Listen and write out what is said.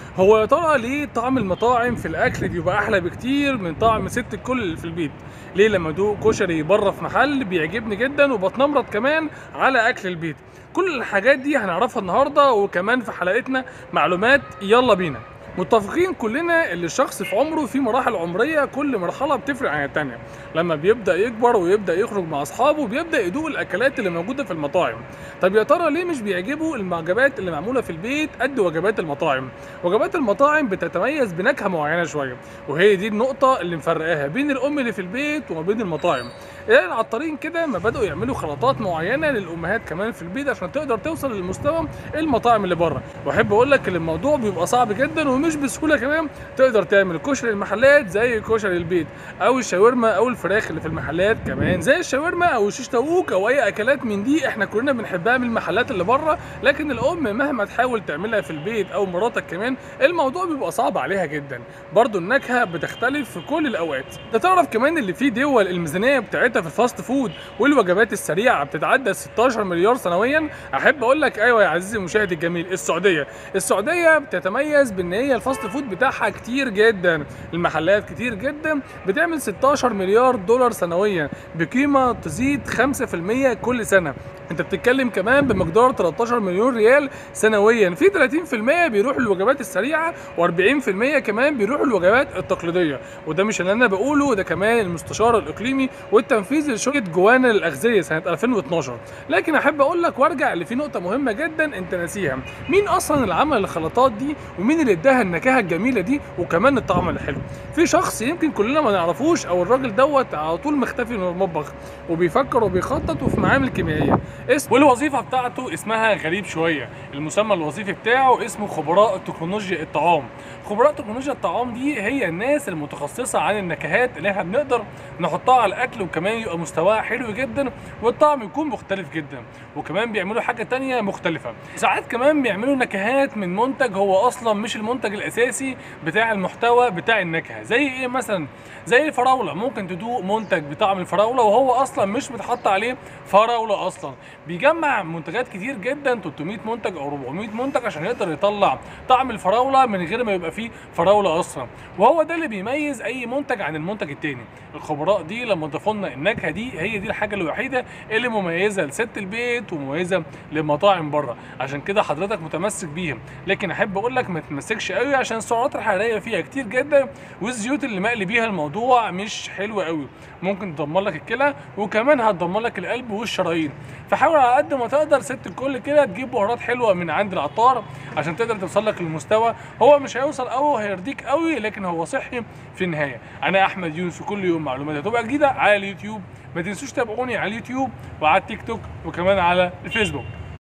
هو يا ترى ليه طعم المطاعم في الاكل بيبقى احلى بكتير من طعم ست الكل اللي في البيت ليه لما ادوق كشري بره في محل بيعجبني جدا وبتنمرض كمان على اكل البيت كل الحاجات دي هنعرفها النهارده وكمان في حلقتنا معلومات يلا بينا متفقين كلنا ان الشخص في عمره في مراحل عمريه كل مرحله بتفرق عن التانيه لما بيبدا يكبر ويبدا يخرج مع اصحابه بيبدا يدوق الاكلات اللي موجوده في المطاعم طب يا ترى ليه مش بيعجبه الوجبات اللي معموله في البيت قد وجبات المطاعم وجبات المطاعم بتتميز بنكهه معينه شويه وهي دي النقطه اللي مفرقاها بين الام اللي في البيت وما بين المطاعم يعني العطارين كده ما بداوا يعملوا خلطات معينه للامهات كمان في البيت عشان تقدر توصل للمستوى المطاعم اللي بره واحب اقول لك ان الموضوع بيبقى صعب جدا ومش بسهوله كمان تقدر تعمل كشري المحلات زي كشري البيت او الشاورما او الفراخ اللي في المحلات كمان زي الشاورما او الشيش تاووك او اي اكلات من دي احنا كلنا بنحبها من المحلات اللي بره لكن الام مهما تحاول تعملها في البيت او مراتك كمان الموضوع بيبقى صعب عليها جدا برضو النكهه بتختلف في كل الاوقات ده تعرف كمان اللي في دول الميزانيه بتاعتها في الفاست فود والوجبات السريعه بتتعدى 16 مليار سنويا احب اقول لك ايوه يا عزيزي المشاهد الجميل السعوديه السعوديه بتتميز بان هي الفاست فود بتاعها كتير جدا المحلات كتير جدا بتعمل 16 مليار دولار سنويا بقيمه تزيد 5% كل سنه انت بتتكلم كمان بمقدار 13 مليون ريال سنويا في 30% بيروحوا للوجبات السريعه و40% كمان بيروحوا للوجبات التقليديه وده مش اللي انا بقوله ده كمان المستشار الاقليمي والتنفيذي لشركه جوانا للاغذيه سنه 2012 لكن احب اقول لك وارجع اللي في نقطه مهمه جدا انت ناسيها مين اصلا اللي عمل الخلطات دي ومين اللي اداها النكهه الجميله دي وكمان الطعم الحلو في شخص يمكن كلنا ما نعرفوش او الراجل دوت على طول مختفي من المطبخ وبيفكر وبيخطط وفي معامل كيميائيه اسم والوظيفه بتاعته اسمها غريب شويه المسمى الوظيفي بتاعه اسمه خبراء تكنولوجيا الطعام خبراء تكنولوجيا الطعام دي هي الناس المتخصصه عن النكهات اللي احنا بنقدر نحطها على الاكل وكمان يبقى مستواها حلو جدا والطعم يكون مختلف جدا وكمان بيعملوا حاجه تانية مختلفه ساعات كمان بيعملوا نكهات من منتج هو اصلا مش المنتج الاساسي بتاع المحتوى بتاع النكهه زي ايه مثلا زي الفراوله ممكن تدوق منتج بطعم الفراوله وهو اصلا مش متحط عليه فراوله اصلا بيجمع منتجات كتير جدا 300 منتج او 400 منتج عشان يقدر يطلع طعم الفراوله من غير ما يبقى فيه فراوله اصلا وهو ده اللي بيميز اي منتج عن المنتج التاني الخبراء دي لما ضافوا لنا النكهه دي هي دي الحاجه الوحيده اللي مميزه لست البيت ومميزه للمطاعم بره عشان كده حضرتك متمسك بيهم لكن احب اقول لك ما تتمسكش قوي عشان السعرات الحراريه فيها كتير جدا والزيوت اللي مقلي بيها الموضوع مش حلو قوي ممكن تدمر لك الكلى وكمان هتدمر لك القلب والشرايين فحاول على قد ما تقدر ست الكل كده تجيب بهارات حلوه من عند العطار عشان تقدر توصل لك للمستوى هو مش هيوصل قوي هيرضيك قوي لكن هو صحي في النهايه انا احمد يونس وكل يوم معلومات هتبقى جديده على اليوتيوب ما تنسوش تابعوني على اليوتيوب وعلى التيك توك وكمان على الفيسبوك